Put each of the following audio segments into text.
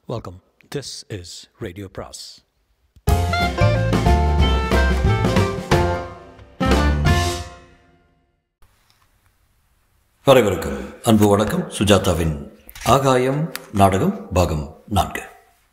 Welcome. This is Radio Pras. அனைவருக்கும் அன்பு வணக்கம் சுஜாதாவின் ஆகாயம் நாடகம் பாகம் நான்கு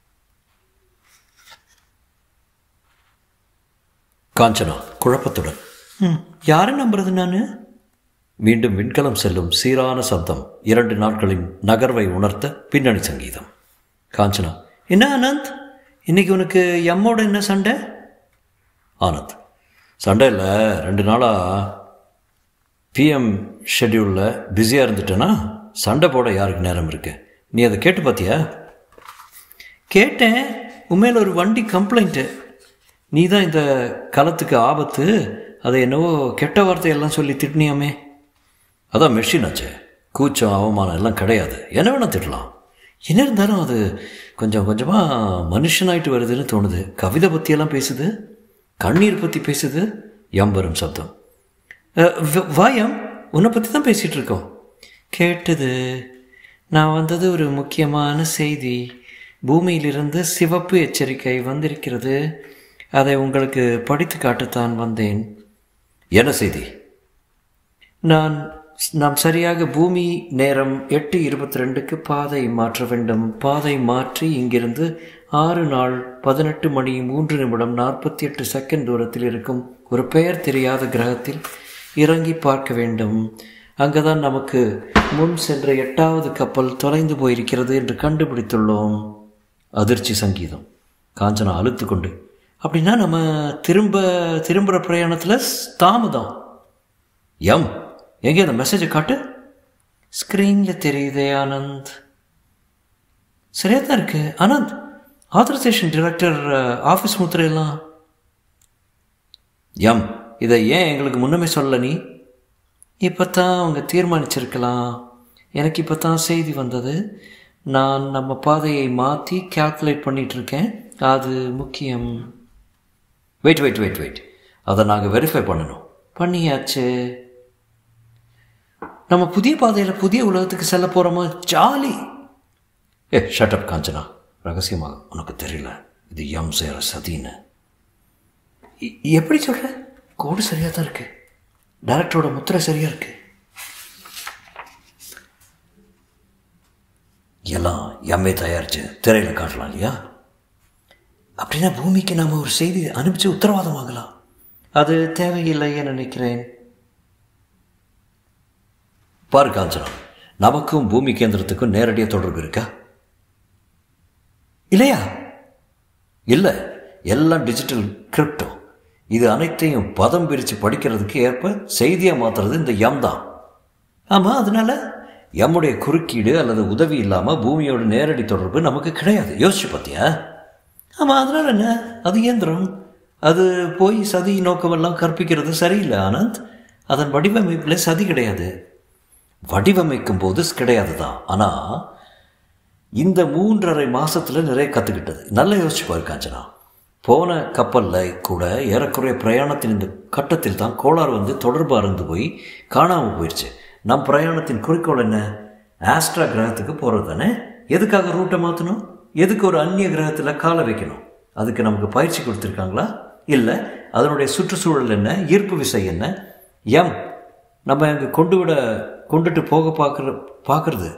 காஞ்சனா குழப்பத்துடன் "ம், யாரை நம்புறது நான் மீண்டும் விண்கலம் செல்லும் சீரான சப்தம் இரண்டு நாட்களின் நகர்வை உணர்த்த பின்னணி சங்கீதம் காஞ்சனா என்ன ஆனந்த் இன்னைக்கு உனக்கு எம்மோட என்ன சண்டை ஆனந்த் சண்டை இல்லை ரெண்டு நாளாக பிஎம் ஷெட்யூலில் பிஸியாக இருந்துட்டேன்னா சண்டை போட யாருக்கு நேரம் இருக்கு நீ அதை கேட்டு பார்த்தியா கேட்டேன் உண்மையில் ஒரு வண்டி கம்ப்ளைண்ட்டு நீ தான் இந்த களத்துக்கு ஆபத்து அதை என்னவோ கெட்ட வார்த்தையெல்லாம் சொல்லி திட்டினியாமே அதான் மெஷின் ஆச்சே கூச்சம் அவமானம் எல்லாம் கிடையாது என்ன வேணால் திட்டலாம் என்ன இருந்தாலும் அது கொஞ்சம் கொஞ்சமாக மனுஷனாயிட்டு வருதுன்னு தோணுது கவிதை பற்றியெல்லாம் பேசுது கண்ணீர் பற்றி பேசுது எம்பரும் சப்தம் அஹ், வ- வாயம் உன்னை பற்றி தான் பேசிகிட்டு இருக்கோம் கேட்டது நான் வந்தது ஒரு முக்கியமான செய்தி பூமியிலிருந்து சிவப்பு எச்சரிக்கை வந்திருக்கிறது அதை உங்களுக்கு படித்து காட்டத்தான் வந்தேன் என்ன செய்தி நான் நாம் சரியாக பூமி நேரம் எட்டு இருபத்தி ரெண்டுக்கு பாதை மாற்ற வேண்டும் பாதை மாற்றி இங்கிருந்து ஆறு நாள் பதினெட்டு மணி மூன்று நிமிடம் நாற்பத்தி எட்டு செகண்ட் தூரத்தில் இருக்கும் ஒரு பெயர் தெரியாத கிரகத்தில் இறங்கி பார்க்க வேண்டும் அங்கதான் நமக்கு முன் சென்ற எட்டாவது கப்பல் தொலைந்து போயிருக்கிறது என்று கண்டுபிடித்துள்ளோம் அதிர்ச்சி சங்கீதம் காஞ்சனா அழுத்து கொண்டு அப்படின்னா நம்ம திரும்ப திரும்புகிற பிரயாணத்தில் தாமதம் எம் எங்கே அந்த மெசேஜை காட்டு ஸ்க்ரீனில் தெரியுதே ஆனந்த் சரியாக தான் இருக்கு ஆனந்த் ஆத்தரைசேஷன் டிரெக்டர் ஆஃபீஸ் முத்திரையெல்லாம் எம் இதை ஏன் எங்களுக்கு முன்னமே சொல்லல நீ இப்போ தான் அவங்க தீர்மானிச்சிருக்கலாம் எனக்கு இப்போ தான் செய்தி வந்தது நான் நம்ம பாதையை மாற்றி கால்குலேட் பண்ணிட்டு இருக்கேன் அது முக்கியம் வெயிட் வெயிட் வெயிட் வெயிட் அதை நாங்கள் வெரிஃபை பண்ணணும் பண்ணியாச்சு நம்ம புதிய பாதையில் புதிய உலகத்துக்கு செல்ல போகிறோமா ஜாலி ஏ ஷட்டப் காஞ்சனா ரகசியமாக உனக்கு தெரியல இது எம் சேர சதின்னு எ- எப்படி சொல்ற கோடு சரியாக தான் இருக்கு டேரக்டரோட முத்திரை சரியாக இருக்கு எல்லாம் எம்ஏ தயாரிச்சு திரையில் காட்டலாம் இல்லையா அப்படின்னா பூமிக்கு நாம் ஒரு செய்தி அனுப்பிச்சு உத்தரவாதம் வாங்கலாம் அது தேவையில்லையே நினைக்கிறேன் பாரு காஞ்சனா நமக்கும் பூமி கேந்திரத்துக்கும் நேரடியாக தொடர்பு இருக்கா இல்லையா இல்லை எல்லாம் டிஜிட்டல் கிரிப்டோ இது அனைத்தையும் பதம் பிரித்து படிக்கிறதுக்கு ஏற்ப செய்தியாக மாற்றுறது இந்த எம் தான் ஆமாம் அதனால எம்முடைய குறுக்கீடு அல்லது உதவி இல்லாமல் பூமியோட நேரடி தொடர்பு நமக்கு கிடையாது யோசிச்சு பார்த்தியா ஆமாம் அதனால என்ன அது இயந்திரம் அது போய் சதி நோக்கமெல்லாம் கற்பிக்கிறது சரியில்லை ஆனந்த் அதன் வடிவமைப்பில் சதி கிடையாது வடிவமைக்கும் போது கிடையாது தான் ஆனால் இந்த மூன்றரை மாசத்துல நிறைய கற்றுக்கிட்டது நல்லா யோசிச்சு பாரு காஞ்சனா போன கப்பலில் கூட ஏறக்குறைய பிரயாணத்தின் இந்த கட்டத்தில் தான் கோளாறு வந்து தொடர்பு அறந்து போய் காணாமல் போயிடுச்சு நம் பிரயாணத்தின் குறிக்கோள் என்ன ஆஸ்ட்ரா கிரகத்துக்கு போகிறது தானே எதுக்காக ரூட்டை மாற்றணும் எதுக்கு ஒரு அந்நிய கிரகத்தில் காலை வைக்கணும் அதுக்கு நமக்கு பயிற்சி கொடுத்துருக்காங்களா இல்லை அதனுடைய சுற்றுச்சூழல் என்ன ஈர்ப்பு விசை என்ன எம் நம்ம அங்கே கொண்டு விட கொண்டுட்டு போக பார்க்குற பார்க்குறது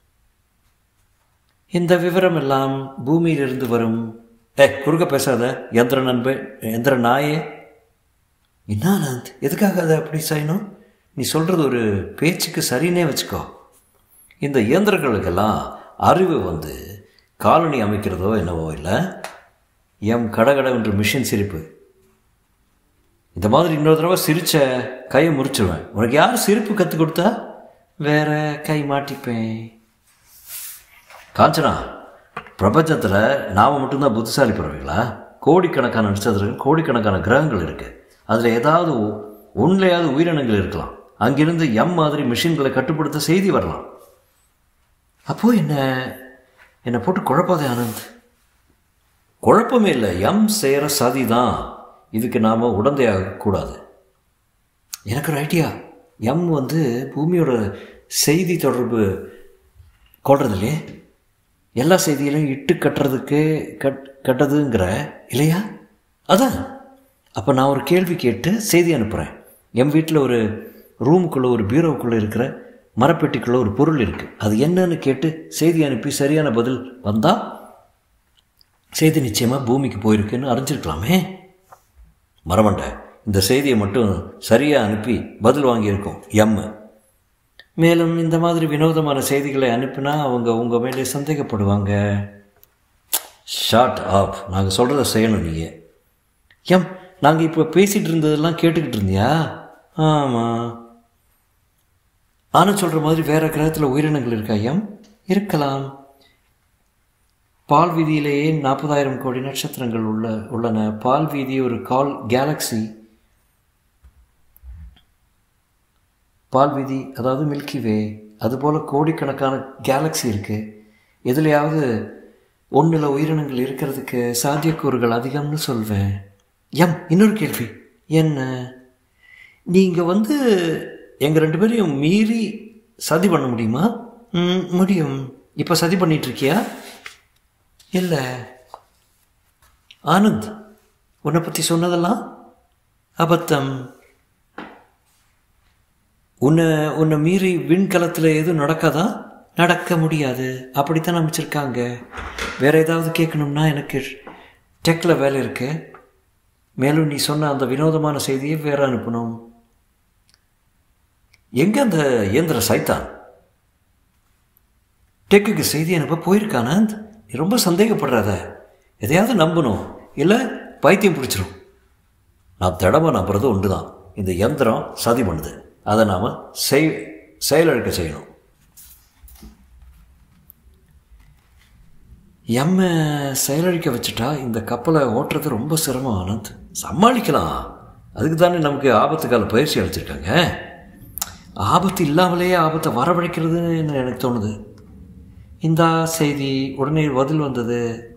இந்த விவரம் எல்லாம் பூமியிலிருந்து வரும் ஏ குறுக்க பேசாத எந்திர நண்பே எந்திர நாயே என்ன ஆனந்த் எதுக்காக அதை அப்படி செய்யணும் நீ சொல்கிறது ஒரு பேச்சுக்கு சரின்னே வச்சுக்கோ இந்த இயந்திரங்களுக்கெல்லாம் அறிவு வந்து காலனி அமைக்கிறதோ என்னவோ இல்லை எம் கடகட என்று மிஷின் சிரிப்பு இந்த மாதிரி இன்னொரு தடவை சிரிச்ச கையை முறிச்சிடுவேன் உனக்கு யார் சிரிப்பு கற்றுக் கொடுத்தா வேற கை மாட்டிப்பேன் காஞ்சனா பிரபஞ்சத்தில் நாம் மட்டும்தான் புத்திசாலி பிறவைகளா கோடிக்கணக்கான நட்சத்திரங்கள் கோடிக்கணக்கான கிரகங்கள் இருக்குது அதில் ஏதாவது ஒன்றையாவது உயிரினங்கள் இருக்கலாம் அங்கிருந்து எம் மாதிரி மிஷின்களை கட்டுப்படுத்த செய்தி வரலாம் அப்போ என்ன என்னை போட்டு குழப்பாதே ஆனந்த் குழப்பமே இல்லை எம் சேர சதி தான் இதுக்கு நாம் உடந்தையாக கூடாது எனக்கு ஒரு ஐடியா எம் வந்து பூமியோட செய்தி தொடர்பு கொள்றது இல்லையே எல்லா செய்தியிலையும் இட்டு கட்டுறதுக்கு கட் கட்டதுங்கிற இல்லையா அதான் அப்போ நான் ஒரு கேள்வி கேட்டு செய்தி அனுப்புகிறேன் என் வீட்டில் ஒரு ரூமுக்குள்ளே ஒரு பீரோவுக்குள்ளே இருக்கிற மரப்பெட்டிக்குள்ளே ஒரு பொருள் இருக்குது அது என்னன்னு கேட்டு செய்தி அனுப்பி சரியான பதில் வந்தால் செய்தி நிச்சயமாக பூமிக்கு போயிருக்குன்னு அறிஞ்சிருக்கலாமே மரமண்டை இந்த செய்தியை மட்டும் சரியாக அனுப்பி பதில் வாங்கியிருக்கோம் எம்மு மேலும் இந்த மாதிரி வினோதமான செய்திகளை அனுப்பினா அவங்க உங்கள் மேலே சந்தேகப்படுவாங்க ஷார்ட் ஆஃப் நாங்கள் சொல்கிறத செய்யணும் நீங்கள் எம் நாங்கள் இப்போ பேசிகிட்டு இருந்ததெல்லாம் கேட்டுக்கிட்டு இருந்தியா ஆமாம் ஆனந்த் சொல்கிற மாதிரி வேறு கிரகத்தில் உயிரினங்கள் இருக்கா எம் இருக்கலாம் பால் வீதியிலேயே நாற்பதாயிரம் கோடி நட்சத்திரங்கள் உள்ள உள்ளன பால் வீதி ஒரு கால் கேலக்ஸி பால் வீதி அதாவது மில்கி வே அதுபோல் கோடிக்கணக்கான கேலக்ஸி இருக்குது எதுலையாவது ஒன்றில் உயிரினங்கள் இருக்கிறதுக்கு சாத்தியக்கூறுகள் அதிகம்னு சொல்வேன் எம் இன்னொரு கேள்வி என்ன நீங்கள் வந்து எங்கள் ரெண்டு பேரையும் மீறி சதி பண்ண முடியுமா ம் முடியும் இப்போ சதி பண்ணிகிட்ருக்கியா இல்லை ஆனந்த் உன்னை பற்றி சொன்னதெல்லாம் அபத்தம் உன்னை உன்னை மீறி விண்கலத்தில் எதுவும் நடக்காதா நடக்க முடியாது அப்படித்தான் அமைச்சிருக்காங்க வேறு ஏதாவது கேட்கணும்னா எனக்கு டெக்கில் வேலை இருக்கு மேலும் நீ சொன்ன அந்த வினோதமான செய்தியை வேற அனுப்பணும் எங்கே அந்த இயந்திர சைத்தான் டெக்குக்கு செய்தி அனுப்ப போயிருக்கான நீ ரொம்ப சந்தேகப்படுறாத எதையாவது நம்பணும் இல்லை பைத்தியம் பிடிச்சிரும் நான் திடமாக நம்புறது ஒன்று தான் இந்த யந்திரம் சதி பண்ணுது அதை நாம் செய் செயலழுக்க செய்யணும் எம்மை செயலழிக்க வச்சுட்டா இந்த கப்பலை ஓட்டுறது ரொம்ப சிரமம் ஆனந்த் சமாளிக்கலாம் அதுக்கு தானே நமக்கு ஆபத்து கால பயிற்சி அளிச்சிருக்காங்க ஆபத்து இல்லாமலேயே ஆபத்தை வரவழைக்கிறதுன்னு எனக்கு தோணுது இந்த செய்தி உடனே பதில் வந்தது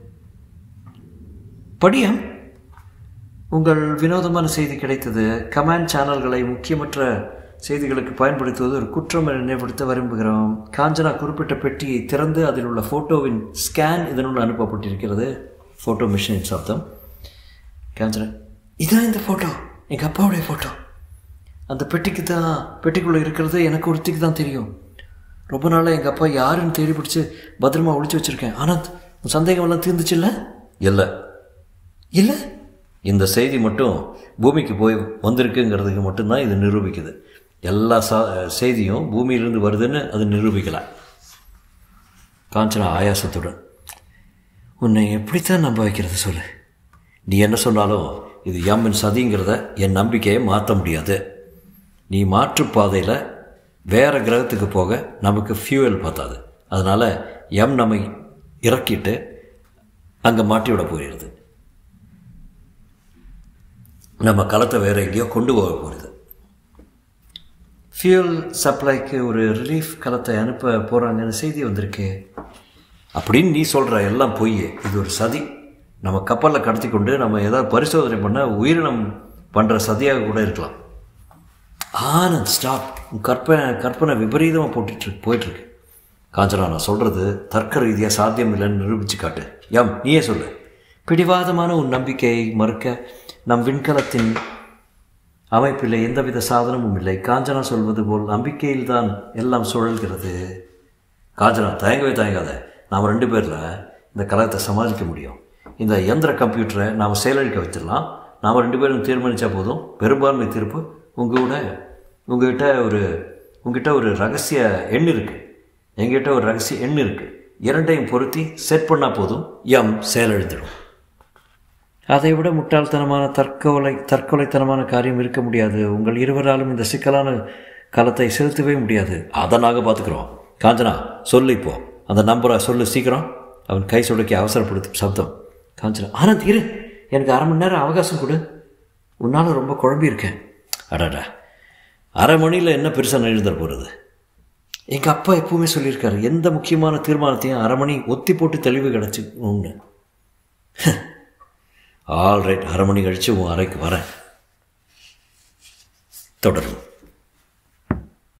படியம் உங்கள் வினோதமான செய்தி கிடைத்தது கமாண்ட் சேனல்களை முக்கியமற்ற செய்திகளுக்கு பயன்படுத்துவது ஒரு குற்றம் என நினைவுபடுத்த விரும்புகிறோம் காஞ்சனா குறிப்பிட்ட பெட்டியை திறந்து அதில் உள்ள ஃபோட்டோவின் ஸ்கேன் இதனுள் அனுப்பப்பட்டிருக்கிறது ஃபோட்டோ மிஷினின் சப்தம் காஞ்சனா இதான் இந்த ஃபோட்டோ எங்கள் அப்பாவுடைய ஃபோட்டோ அந்த பெட்டிக்கு தான் பெட்டிக்குள்ளே இருக்கிறது எனக்கு ஒருத்திக்கு தான் தெரியும் ரொம்ப நாளாக எங்கள் அப்பா யாருன்னு தேடி பிடிச்சி பத்திரமா ஒழிச்சு வச்சுருக்கேன் ஆனந்த் உன் சந்தேகமெல்லாம் தீர்ந்துச்சு இல்லை இல்லை இல்லை இந்த செய்தி மட்டும் பூமிக்கு போய் வந்திருக்குங்கிறதுக்கு மட்டும்தான் இது நிரூபிக்குது எல்லா சா செய்தியும் பூமியிலிருந்து வருதுன்னு அது நிரூபிக்கல காஞ்சனா ஆயாசத்துடன் உன்னை எப்படித்தான் நம்ப வைக்கிறது சொல்லு நீ என்ன சொன்னாலும் இது எம்மின் சதிங்கிறத என் நம்பிக்கையை மாற்ற முடியாது நீ மாற்றுப்பாதையில் வேறு கிரகத்துக்கு போக நமக்கு ஃபியூவல் பத்தாது அதனால் எம் நம்மை இறக்கிட்டு அங்கே மாட்டி விட போயிடுது நம்ம களத்தை வேறு எங்கேயோ கொண்டு போக போகிறது ஃபியூல் சப்ளைக்கு ஒரு ரிலீஃப் களத்தை அனுப்ப போகிறாங்கன்னு செய்தி வந்திருக்கு அப்படின்னு நீ சொல்கிற எல்லாம் பொய் இது ஒரு சதி நம்ம கப்பலில் கடத்தி கொண்டு நம்ம ஏதாவது பரிசோதனை பண்ண உயிரினம் பண்ணுற சதியாக கூட இருக்கலாம் ஆனந்த் ஸ்டாப் உன் கற்பனை கற்பனை விபரீதமாக போட்டுட்டு போயிட்டுருக்கு காஞ்சனா நான் சொல்கிறது தர்க்க ரீதியாக சாத்தியம் இல்லைன்னு நிரூபித்து காட்டு எம் நீயே சொல்லு பிடிவாதமான உன் நம்பிக்கையை மறுக்க நம் விண்கலத்தின் அமைப்பில் எந்தவித சாதனமும் இல்லை காஞ்சனா சொல்வது போல் நம்பிக்கையில் தான் எல்லாம் சுழல்கிறது காஞ்சனா தயங்கவே தயங்காத நாம் ரெண்டு பேரில் இந்த கலகத்தை சமாளிக்க முடியும் இந்த இயந்திர கம்ப்யூட்டரை நாம் செயலழிக்க வச்சிடலாம் நாம் ரெண்டு பேரும் தீர்மானித்தா போதும் பெரும்பான்மை தீர்ப்பு உங்கள்கிட்ட உங்ககிட்ட ஒரு உங்ககிட்ட ஒரு ரகசிய எண் இருக்குது எங்கிட்ட ஒரு ரகசிய எண் இருக்குது இரண்டையும் பொருத்தி செட் பண்ணால் போதும் எம் செயலழித்திடும் அதை விட முட்டாள்தனமான தற்கொலை தற்கொலைத்தனமான காரியம் இருக்க முடியாது உங்கள் இருவராலும் இந்த சிக்கலான களத்தை செலுத்தவே முடியாது அதை நாங்கள் பார்த்துக்குறோம் காஞ்சனா சொல்லு இப்போ அந்த நம்பரை சொல்லு சீக்கிரம் அவன் கை சொடுக்கி அவசரப்படுத்தும் சப்தம் காஞ்சனா ஆனந்த் இரு எனக்கு அரை மணி நேரம் அவகாசம் கொடு உன்னால் ரொம்ப குழம்பி இருக்கேன் அடாடா அரை மணியில் என்ன பெருசாக எழுந்துட போகிறது எங்கள் அப்பா எப்பவுமே சொல்லியிருக்காரு எந்த முக்கியமான தீர்மானத்தையும் அரை மணி ஒத்தி போட்டு தெளிவு கிடச்சி ஒன்று ஆல் ரைட் அரை மணி கழித்து உன் அறைக்கு வரேன் தொடரும்